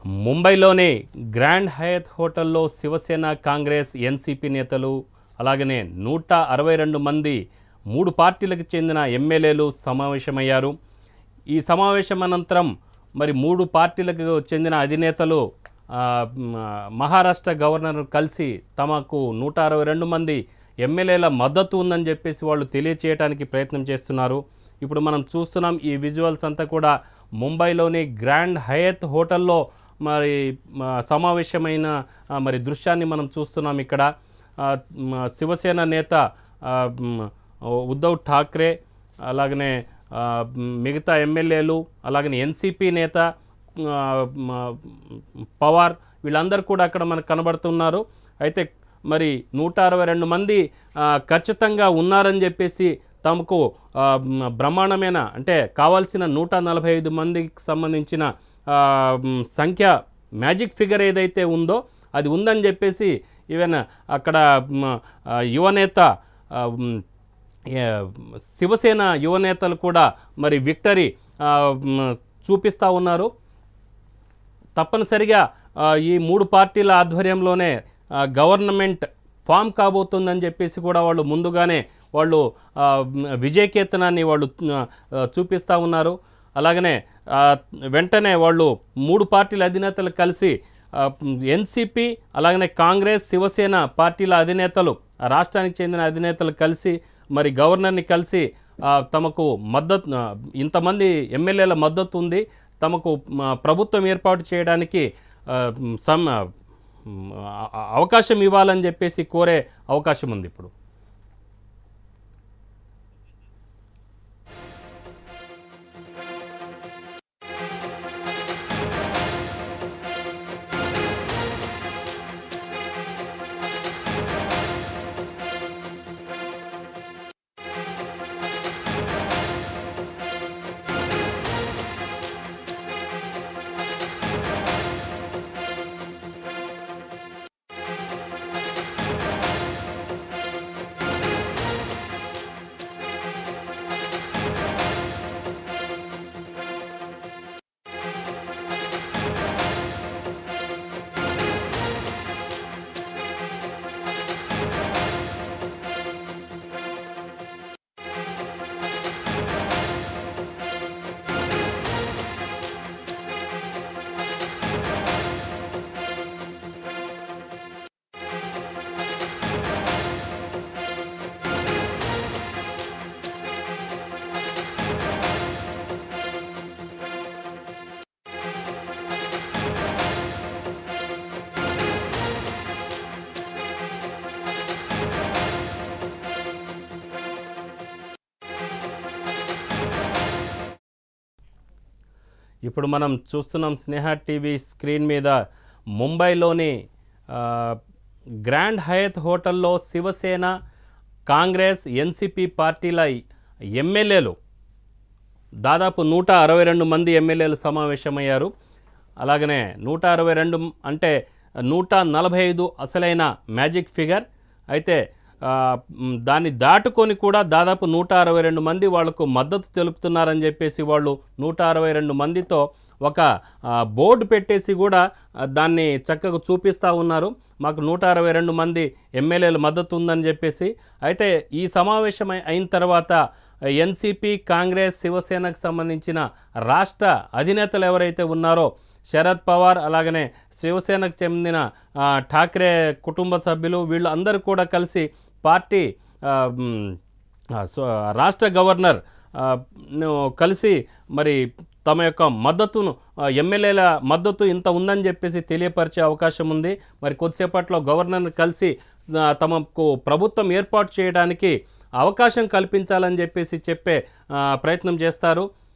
ముంబైలోని గ్రాండ్ హయత్ హోటల్లో శివసేన కాంగ్రెస్ ఎన్సీపీ నేతలు అలాగనే నూట అరవై రెండు మంది మూడు పార్టీలకు చెందిన ఎమ్మెల్యేలు సమావేశమయ్యారు ఈ సమావేశం అనంతరం మరి మూడు పార్టీలకు చెందిన అధినేతలు ఆ, మ్, మహారాష్ట్ర గవర్నర్ కలిసి తమకు నూట అరవై రెండు మంది ఎమ్మెల్యేల మద్దతు ఉందని చెప్పేసి వాళ్ళు తెలియచేయడానికి ప్రయత్నం చేస్తున్నారు ఇప్పుడు మనం చూస్తున్నాం ఈ విజువల్స్ అంతా కూడా ముంబైలోని గ్రాండ్ హయత్ హోటల్లో మరి మ, సమావేశమైన ఆ, మరి దృశ్యాన్ని మనం చూస్తున్నాం ఇక్కడ ఆ, మ, శివసేన నేత ఆ, మ్, ఉద్ధవ్ ఠాక్రే అలాగనే ఆ, మ్, మిగతా ఎమ్మెల్యేలు అలాగనే ఎన్సీపీ నేత ఆ, మ, పవార్ వీళ్ళందరూ కూడా అక్కడ మనకు కనబడుతున్నారు అయితే మరి నూట అరవై రెండు మంది ఆ, ఖచ్చితంగా ఉన్నారని చెప్పేసి తమకు ఆ, మ్, బ్రహ్మాండమైన అంటే కావాల్సిన నూట నలభై ఐదు మందికి సంబంధించిన ఆ, మ్, సంఖ్య మ్యాజిక్ ఫిగర్ ఏదైతే ఉందో అది ఉందని చెప్పేసి ఈవెన్ అక్కడ మ్, ఆ, యువనేత ఆ, మ్, ఏ, శివసేన యువనేతలు కూడా మరి విక్టరీ ఆ, మ్, చూపిస్తూ ఉన్నారు తప్పనిసరిగా ఆ, ఈ మూడు పార్టీల ఆధ్వర్యంలోనే ఆ, గవర్నమెంట్ ఫామ్ కాబోతుందని చెప్పేసి కూడా వాళ్ళు ముందుగానే వాళ్ళు ఆ, మ్, విజయకేతనాన్ని వాళ్ళు ఆ, చూపిస్తూ ఉన్నారు అలాగనే ఆ, వెంటనే వాళ్ళు మూడు పార్టీల అధినేతలు కలిసి ఎన్సిపి అలాగనే కాంగ్రెస్ శివసేన పార్టీల అధినేతలు ఆ రాష్ట్రానికి చెందిన అధినేతలు కలిసి మరి గవర్నర్ని కలిసి ఆ, తమకు మద్దతు ఆ, ఇంతమంది ఎమ్మెల్యేల మద్దతు ఉంది తమకు మ, ప్రభుత్వం ఏర్పాటు చేయడానికి ఆ, మ్, సమ్ ఆ, మ్, ఆ- ఆ- అవకాశం ఇవ్వాలని చెప్పేసి కోరే అవకాశం ఉంది ఇప్పుడు ఇప్పుడు మనం చూస్తున్నాం స్నేహ టీవీ స్క్రీన్ మీద ముంబైలోని ఆ, గ్రాండ్ హయత్ హోటల్లో శివసేన కాంగ్రెస్ ఎన్సిపి పార్టీల ఎమ్మెల్యేలు దాదాపు నూట అరవై రెండు మంది ఎమ్మెల్యేలు సమావేశమయ్యారు అలాగనే నూట అరవై రెండు అంటే నూట నలభై ఐదు అసలైన మ్యాజిక్ ఫిగర్ అయితే ఆ, మ్, దాన్ని దాటుకొని కూడా దాదాపు నూట అరవై రెండు మంది వాళ్లకు మద్దతు తెలుపుతున్నారని చెప్పేసి వాళ్ళు నూట అరవై రెండు మందితో ఒక ఆ, బోర్డు పెట్టేసి కూడా ఆ, దాన్ని చక్కగా చూపిస్తూ ఉన్నారు మాకు నూట అరవై రెండు మంది ఎమ్మెల్యేలు మద్దతు ఉందని చెప్పేసి అయితే ఈ సమావేశం అయి- అయిన తర్వాత ఎన్సిపి కాంగ్రెస్ శివసేనకు సంబంధించిన రాష్ట్ర అధినేతలు ఎవరైతే ఉన్నారో శరద్ పవార్ అలాగనే శివసేనకు చెందిన ఆ, ఠాక్రే కుటుంబ సభ్యులు వీళ్ళు అందరూ కూడా కలిసి పార్టీ ఆ, మ్, ఆ, సో రాష్ట్ర గవర్నర్ ఆ, ను కలిసి మరి తమ యొక్క మద్దతును ఆ, ఎమ్మెల్యేల మద్దతు ఇంత ఉందని చెప్పేసి తెలియపరిచే అవకాశం ఉంది మరి కొద్దిసేపట్లో గవర్నర్ని కలిసి ఆ, తమకు ప్రభుత్వం ఏర్పాటు చేయడానికి అవకాశం కల్పించాలని చెప్పేసి చెప్పే ఆ, ప్రయత్నం చేస్తారు